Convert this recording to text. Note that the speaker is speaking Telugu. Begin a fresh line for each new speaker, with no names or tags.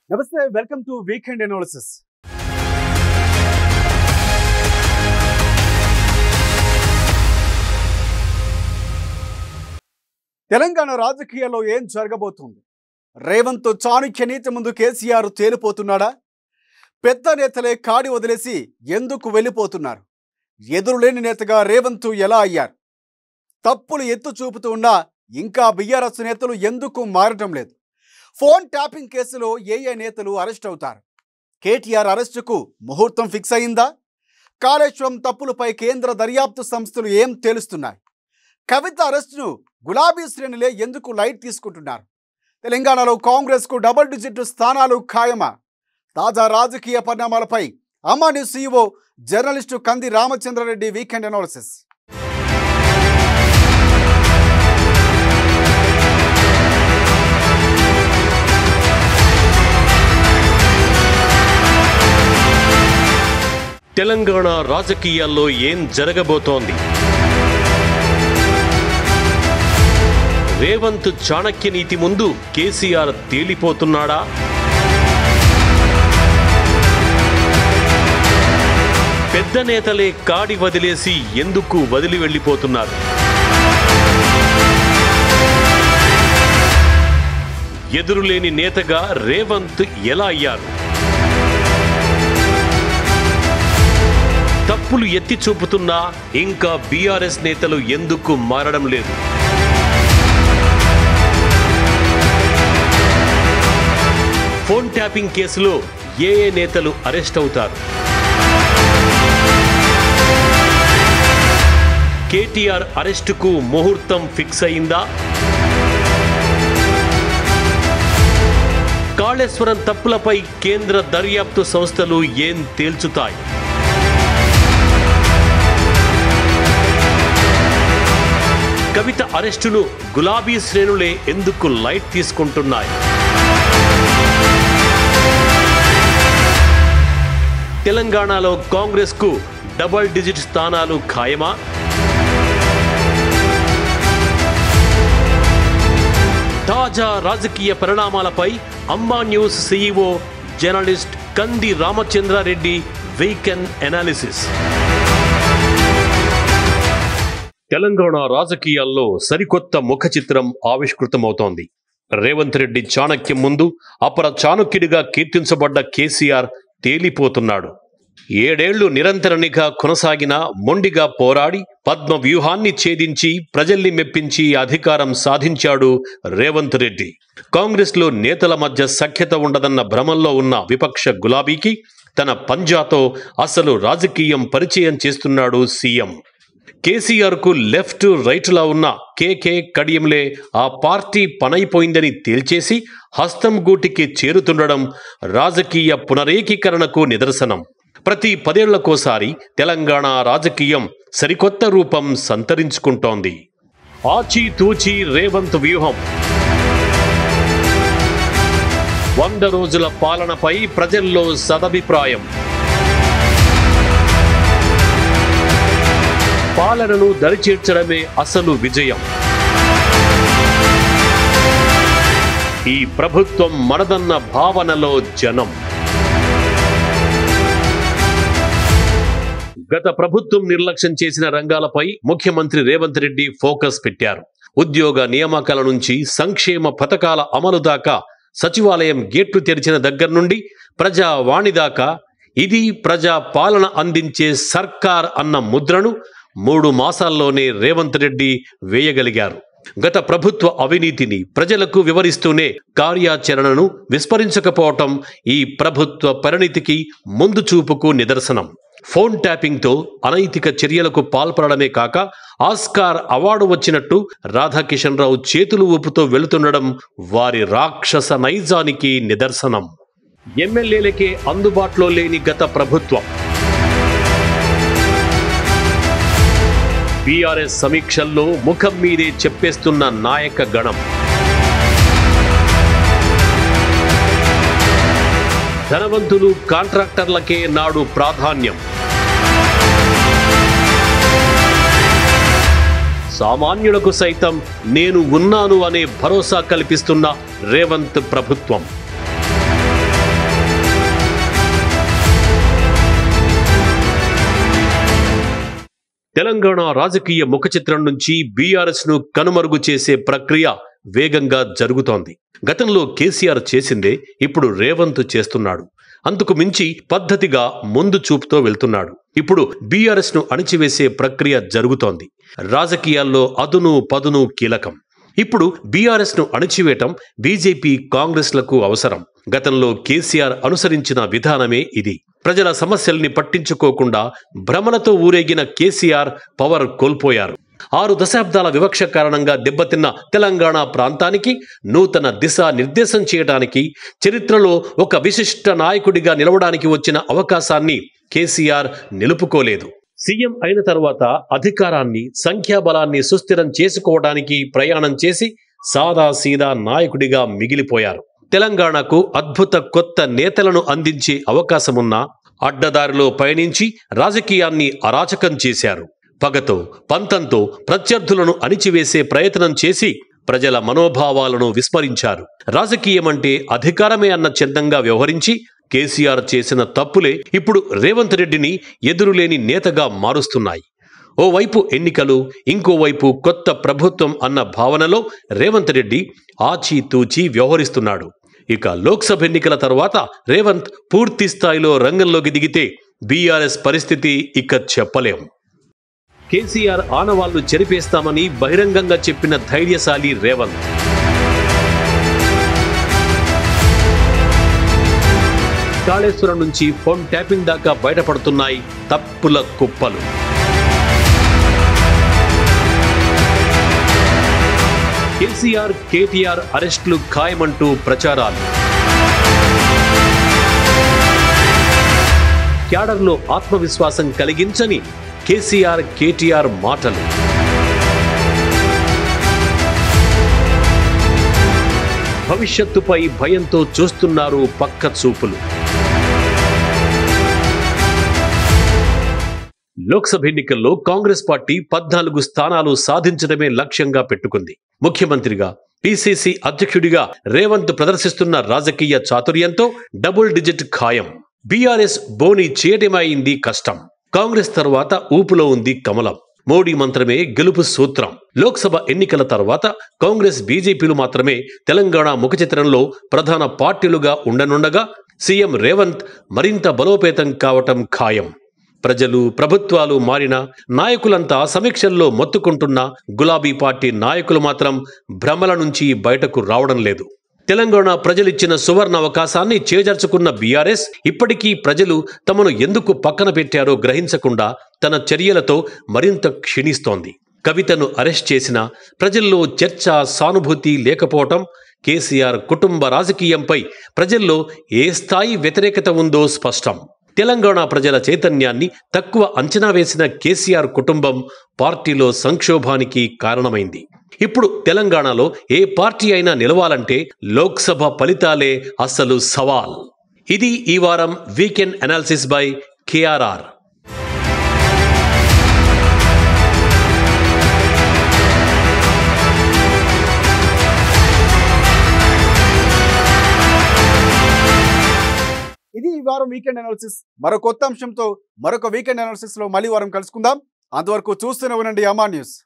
నమస్తే welcome to weekend analysis Telangana రాజకీయాల్లో ఏం జరగబోతుంది రేవంత్ చాణుక్య నీతి ముందు కేసీఆర్ తేలిపోతున్నాడా పెద్ద నేతలే కాడి వదిలేసి ఎందుకు వెళ్ళిపోతున్నారు ఎదురులేని నేతగా రేవంత్ ఎలా అయ్యారు తప్పులు ఎత్తు చూపుతూ ఉన్నా ఇంకా బీఆర్ఎస్ నేతలు ఎందుకు మారటం లేదు ఫోన్ ట్యాపింగ్ కేసులో ఏ ఏ నేతలు అరెస్ట్ అవుతారు కేటీఆర్ అరెస్టుకు ముహూర్తం ఫిక్స్ అయిందా కాళేశ్వరం తప్పులపై కేంద్ర దర్యాప్తు సంస్థలు ఏం తేలుస్తున్నాయి కవిత అరెస్టును గులాబీ శ్రేణులే ఎందుకు లైట్ తీసుకుంటున్నారు తెలంగాణలో కాంగ్రెస్కు డబుల్ డిజిట్ స్థానాలు ఖాయమా తాజా రాజకీయ పరిణామాలపై అమ్మాని సీఈఓ జర్నలిస్టు కంది రామచంద్రారెడ్డి వీకెండ్ అనాలిసిస్
తెలంగాణ రాజకీయాల్లో ఏం జరగబోతోంది రేవంత్ చాణక్య నీతి ముందు కేసీఆర్ తేలిపోతున్నాడా పెద్ద నేతలే కాడి వదిలేసి ఎందుకు వదిలి వెళ్ళిపోతున్నారు ఎదురులేని నేతగా రేవంత్ ఎలా అయ్యారు తప్పులు ఎత్తి చూపుతున్నా ఇంకా బీఆర్ఎస్ నేతలు ఎందుకు మారడం లేదు ఫోన్ ట్యాపింగ్ కేసులో ఏ ఏ నేతలు అరెస్ట్ అవుతారు కేటీఆర్ అరెస్టుకు ముహూర్తం ఫిక్స్ అయిందా కాళేశ్వరం తప్పులపై కేంద్ర దర్యాప్తు సంస్థలు ఏం తేల్చుతాయి కవిత అరెస్టును గులాబీ శ్రేణులే ఎందుకు లైట్ తీసుకుంటున్నాయి తెలంగాణలో కాంగ్రెస్కు డబల్ డిజిట్ స్థానాలు ఖాయమా తాజా రాజకీయ పరిణామాలపై అమ్మా న్యూస్ సీఈఓ జర్నలిస్ట్ కంది రామచంద్రారెడ్డి వీకెండ్ అనాలిసిస్ తెలంగాణ రాజకీయాల్లో సరికొత్త ముఖ చిత్రం ఆవిష్కృతమవుతోంది రేవంత్ రెడ్డి చాణక్యం ముందు అపర చాణక్యుడిగా కీర్తించబడ్డ కేసీఆర్ తేలిపోతున్నాడు ఏడేళ్లు నిరంతర నిఘా కొనసాగిన మొండిగా పోరాడి పద్మ వ్యూహాన్ని ఛేదించి ప్రజల్ని మెప్పించి అధికారం సాధించాడు రేవంత్ రెడ్డి కాంగ్రెస్లో నేతల మధ్య సఖ్యత ఉండదన్న భ్రమంలో ఉన్న విపక్ష గులాబీకి తన పంజాతో అసలు రాజకీయం పరిచయం చేస్తున్నాడు సీఎం కేసీఆర్ కు లెఫ్ట్ రైట్ లా ఉన్న కేకే కడియంలే ఆ పార్టీ పనైపోయిందని తేల్చేసి హస్తం గూటికి చేరుతుండడం రాజకీయ పునరేకీకరణకు నిదర్శనం ప్రతి పదేళ్లకోసారి తెలంగాణ రాజకీయం సరికొత్త రూపం సంతరించుకుంటోంది ఆచితూచి రేవంత్ వ్యూహం వంద రోజుల పాలనపై ప్రజల్లో సదభిప్రాయం పాలనను దరిచేర్చడమే అసలు విజయం ఈ ప్రభుత్వం మనదన్న భావనలో జనం గత ప్రభుత్వం నిర్లక్ష్యం చేసిన రంగాలపై ముఖ్యమంత్రి రేవంత్ రెడ్డి ఫోకస్ పెట్టారు ఉద్యోగ నియామకాల నుంచి సంక్షేమ పథకాల అమలు దాకా సచివాలయం గేట్లు తెరిచిన దగ్గర నుండి ప్రజావాణి దాకా ఇది ప్రజా పాలన అందించే సర్కార్ అన్న ముద్రను మూడు మాసాల్లోనే రేవంత్ రెడ్డి వేయగలిగారు గత ప్రభుత్వ అవినీతిని ప్రజలకు వివరిస్తూనే కార్యాచరణను విస్మరించకపోవటం ఈ ప్రభుత్వ పరిణితికి ముందు చూపుకు నిదర్శనం ఫోన్ ట్యాపింగ్తో అనైతిక చర్యలకు పాల్పడమే కాక ఆస్కార్ అవార్డు వచ్చినట్టు రాధాకిషన్ రావు చేతులు ఊపుతూ వెళుతుండడం వారి రాక్షస నైజానికి నిదర్శనం ఎమ్మెల్యేలకే అందుబాటులో లేని గత ప్రభుత్వం బీఆర్ఎస్ సమీక్షల్లో ముఖం మీదే చెప్పేస్తున్న నాయక గణం ధనవంతులు కాంట్రాక్టర్లకే నాడు ప్రాధాన్యం సామాన్యులకు సైతం నేను ఉన్నాను అనే భరోసా కల్పిస్తున్న రేవంత్ ప్రభుత్వం తెలంగాణ రాజకీయ ముఖ చిత్రం నుంచి బీఆర్ఎస్ ను కనుమరుగు చేసే ప్రక్రియ వేగంగా జరుగుతోంది గతంలో కేసీఆర్ చేసిందే ఇప్పుడు రేవంత్ చేస్తున్నాడు అందుకు మించి పద్ధతిగా ముందు చూపుతో వెళ్తున్నాడు ఇప్పుడు బీఆర్ఎస్ ను అణిచివేసే ప్రక్రియ జరుగుతోంది రాజకీయాల్లో అదును పదును కీలకం ఇప్పుడు బీఆర్ఎస్ ను అణిచివేయటం బీజేపీ కాంగ్రెస్లకు అవసరం గతంలో కేసీఆర్ అనుసరించిన విధానమే ఇది ప్రజల సమస్యల్ని పట్టించుకోకుండా భ్రమలతో ఊరేగిన కేసీఆర్ పవర్ కోల్పోయారు ఆరు దశాబ్దాల వివక్ష కారణంగా దెబ్బతిన్న తెలంగాణ ప్రాంతానికి నూతన దిశ నిర్దేశం చేయడానికి చరిత్రలో ఒక విశిష్ట నాయకుడిగా నిలవడానికి వచ్చిన అవకాశాన్ని కేసీఆర్ నిలుపుకోలేదు సీఎం అయిన తర్వాత అధికారాన్ని సంఖ్యాబలాన్ని సుస్థిరం చేసుకోవడానికి ప్రయాణం చేసి సాదా సీదా నాయకుడిగా మిగిలిపోయారు తెలంగాణకు అద్భుత కొత్త నేతలను అందించే అవకాశమున్న అడ్డదారిలో పయనించి రాజకీయాన్ని అరాచకం చేశారు పగతో పంతంతో ప్రత్యర్థులను అణిచివేసే ప్రయత్నం చేసి ప్రజల మనోభావాలను విస్మరించారు రాజకీయమంటే అధికారమే అన్న చందంగా వ్యవహరించి కేసీఆర్ చేసిన తప్పులే ఇప్పుడు రేవంత్ రెడ్డిని ఎదురులేని నేతగా మారుస్తున్నాయి ఓవైపు ఎన్నికలు ఇంకోవైపు కొత్త ప్రభుత్వం అన్న భావనలో రేవంత్ రెడ్డి ఆచితూచి వ్యవహరిస్తున్నాడు ఇక లోక్సభ ఎన్నికల తర్వాత రేవంత్ పూర్తి స్థాయిలో రంగంలోకి దిగితే బీఆర్ఎస్ పరిస్థితి ఇక చెప్పలేం కేసీఆర్ ఆనవాళ్లు చెరిపేస్తామని బహిరంగంగా చెప్పిన ధైర్యశాలి రేవంత్ కాళేశ్వరం నుంచి ఫోన్ ట్యాపింగ్ దాకా బయటపడుతున్నాయి తప్పుల కుప్పలు కేసీఆర్ కేటీఆర్ అరెస్టులు ఖాయమంటూ ప్రచారాలు క్యాడర్లో ఆత్మవిశ్వాసం కలిగించని కేసీఆర్ కేటీఆర్ మాటలు భవిష్యత్తుపై భయంతో చూస్తున్నారు పక్క చూపులు లోక్సభ ఎన్నికల్లో కాంగ్రెస్ పార్టీ పద్నాలుగు స్థానాలు సాధించడమే లక్ష్యంగా పెట్టుకుంది ముఖ్యమంత్రిగా పిసిసి అధ్యక్షుడిగా రేవంత్ ప్రదర్శిస్తున్న రాజకీయ చాతుర్యంతో డబుల్ డిజిట్ ఖాయం బీఆర్ఎస్ బోని చేయటమైంది కష్టం కాంగ్రెస్ తర్వాత ఊపులో ఉంది కమలం మోడీ మంత్రమే గెలుపు సూత్రం లోక్సభ ఎన్నికల తర్వాత కాంగ్రెస్ బీజేపీలు మాత్రమే తెలంగాణ ముఖ చిత్రంలో ప్రధాన పార్టీలుగా ఉండనుండగా సీఎం రేవంత్ మరింత బలోపేతం కావటం ఖాయం ప్రజలు ప్రభుత్వాలు మారిన నాయకులంతా సమీక్షల్లో మొత్తుకుంటున్న గులాబీ పార్టీ నాయకులు మాత్రం భ్రమల నుంచి బయటకు రావడం లేదు తెలంగాణ ప్రజలిచ్చిన సువర్ణ అవకాశాన్ని చేజర్చుకున్న బీఆర్ఎస్ ఇప్పటికీ ప్రజలు తమను ఎందుకు పక్కన పెట్టారో గ్రహించకుండా తన చర్యలతో మరింత క్షీణిస్తోంది కవితను అరెస్ట్ చేసిన ప్రజల్లో చర్చ సానుభూతి లేకపోవటం కేసీఆర్ కుటుంబ రాజకీయంపై ప్రజల్లో ఏ స్థాయి వ్యతిరేకత ఉందో స్పష్టం తెలంగాణ ప్రజల చైతన్యాన్ని తక్కువ అంచనా వేసిన కేసీఆర్ కుటుంబం పార్టీలో సంక్షోభానికి కారణమైంది ఇప్పుడు తెలంగాణలో ఏ పార్టీ అయినా నిలవాలంటే లోక్సభ ఫలితాలే అసలు సవాల్ ఇది ఈ వారం వీకెండ్ అనాలిసిస్ బై కేఆర్ఆర్
ఇది ఈ వారం వీకెండ్ అనాలిసిస్ మరో కొత్త అంశంతో మరొక వీకెండ్ అనాలిసిస్ లో మళ్ళీ వారం కలుసుకుందాం అంతవరకు చూస్తూనే ఉండండి అమా న్యూస్